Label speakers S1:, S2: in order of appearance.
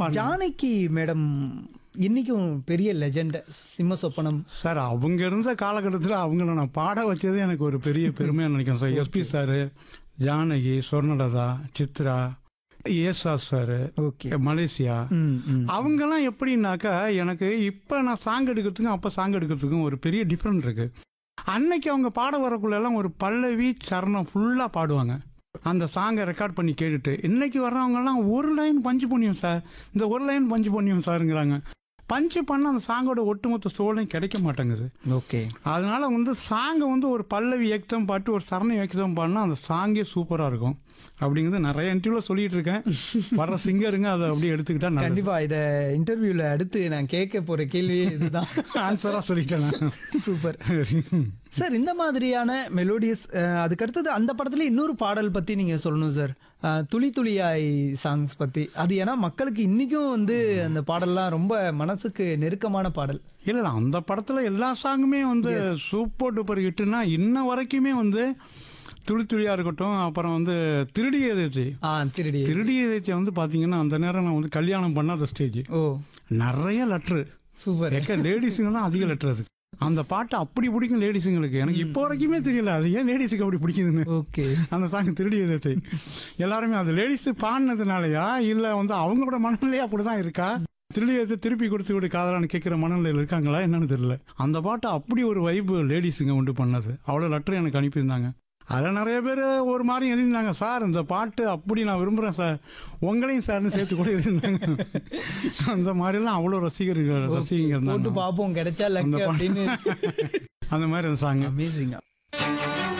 S1: பாடினாங்க.
S2: ஜானகி மேடம் இன்னைக்கும் பெரிய லெஜெண்ட் சிம்ம சொப்பனம்
S1: சார் அவங்க இருந்த காலகட்டத்தில் அவங்கள நான் பாட வச்சது எனக்கு ஒரு பெரிய பெருமையாக நினைக்கிறேன் sir SP sir Janaki Swarnalatha Chitra ஏசா சார்
S2: ஓகே
S1: மலேசியா
S2: ம் ம்
S1: அவங்கெல்லாம் எப்படின்னாக்கா எனக்கு இப்போ நான் சாங் எடுக்கிறதுக்கும் அப்போ சாங் எடுக்கிறதுக்கும் ஒரு பெரிய டிஃப்ரெண்ட் இருக்கு அன்னைக்கு அவங்க பாட வரக்குள்ளெல்லாம் ஒரு பல்லவி சரணம் ஃபுல்லாக பாடுவாங்க அந்த சாங்கை ரெக்கார்ட் பண்ணி கேட்டுட்டு இன்னைக்கு வர்றவங்கெல்லாம் ஒரு லைன் பஞ்சு பண்ணியும் சார் இந்த ஒரு லைன் பஞ்சு பண்ணியும் சாருங்கிறாங்க பஞ்சு பண்ண அந்த சாங்கோட ஒட்டுமொத்த சோழையும் கிடைக்க மாட்டேங்குது
S2: ஓகே
S1: அதனால வந்து சாங்கை வந்து ஒரு பல்லவி ஏக்தம் பாட்டு ஒரு சரணம் ஏக்தம் பாடினா அந்த சாங்கே சூப்பராக இருக்கும் அப்படிங்கிறது நிறைய இன்டர்வியூல சொல்லிட்டு இருக்கேன் வர்ற சிங்கருங்க அதை அப்படியே எடுத்துக்கிட்டா நல்லது
S2: கண்டிப்பா இத இன்டர்வியூல அடுத்து நான் கேட்க போற கேள்வியே இதுதான்
S1: ஆன்சராக சொல்லிட்டேன் நான்.
S2: சூப்பர் சார் இந்த மாதிரியான மெலோடியஸ் அதுக்கு அடுத்தது அந்த படத்துல இன்னொரு பாடல் பத்தி நீங்க சொல்லணும் சார் அஹ், துளி துளியாய் சாங்ஸ் பத்தி அது ஏன்னா மக்களுக்கு இன்னைக்கும் வந்து அந்த பாடல்லாம் ரொம்ப மனசுக்கு நெருக்கமான பாடல்
S1: இல்ல இல்ல அந்த படத்துல எல்லா சாங்குமே வந்து சூப்பர் டூப்பர் ஹிட்னா இன்ன வரைக்குமே வந்து துளி துளியா இருக்கட்டும் அப்புறம் வந்து திருடிய எதிர்ச்சி
S2: ஆ திருடி
S1: திருடிய எதிர்ச்சி வந்து பாத்தீங்கன்னா அந்த நேரம் நான் வந்து கல்யாணம் பண்ணாத ஸ்டேஜ்
S2: ஓ
S1: நிறைய லெட்ரு
S2: சூப்பர்
S1: எக்க லேடிஸுங்க தான் அதிக லெட்டர் அது அந்த பாட்டு அப்படி பிடிக்கும் லேடிஸுங்களுக்கு எனக்கு இப்போ வரைக்குமே தெரியல அது ஏன் லேடிஸுக்கு அப்படி பிடிக்குதுன்னு
S2: ஓகே
S1: அந்த சாங் திருடி எதிர்த்து எல்லாருமே அது லேடிஸ் பாடினதுனாலயா இல்ல வந்து அவங்களோட மனநிலையே அப்படிதான் இருக்கா திருடி எடுத்து திருப்பி கொடுத்து விடு காதலான்னு கேட்குற மனநிலையில் இருக்காங்களா என்னன்னு தெரியல அந்த பாட்டு அப்படி ஒரு வைப்பு லேடிஸுங்க உண்டு பண்ணது அவ்வளோ லெட்டர் எனக்கு அனுப்பியிருந்தாங்க அதில் நிறைய பேர் ஒரு மாதிரி எழுதியிருந்தாங்க சார் இந்த பாட்டு அப்படி நான் விரும்புகிறேன் சார் உங்களையும் சார்னு சேர்த்து கூட எழுதியிருந்தாங்க அந்த மாதிரிலாம் அவ்வளோ ரசிகர்கள் ரசிகங்க
S2: போட்டு
S1: இருந்தாங்க
S2: பாப்போம் கிடைச்சா
S1: அந்த
S2: லக்
S1: பா-
S2: அப்படின்னு
S1: அந்த மாதிரி அந்த சாங்
S2: அமேசிங்கா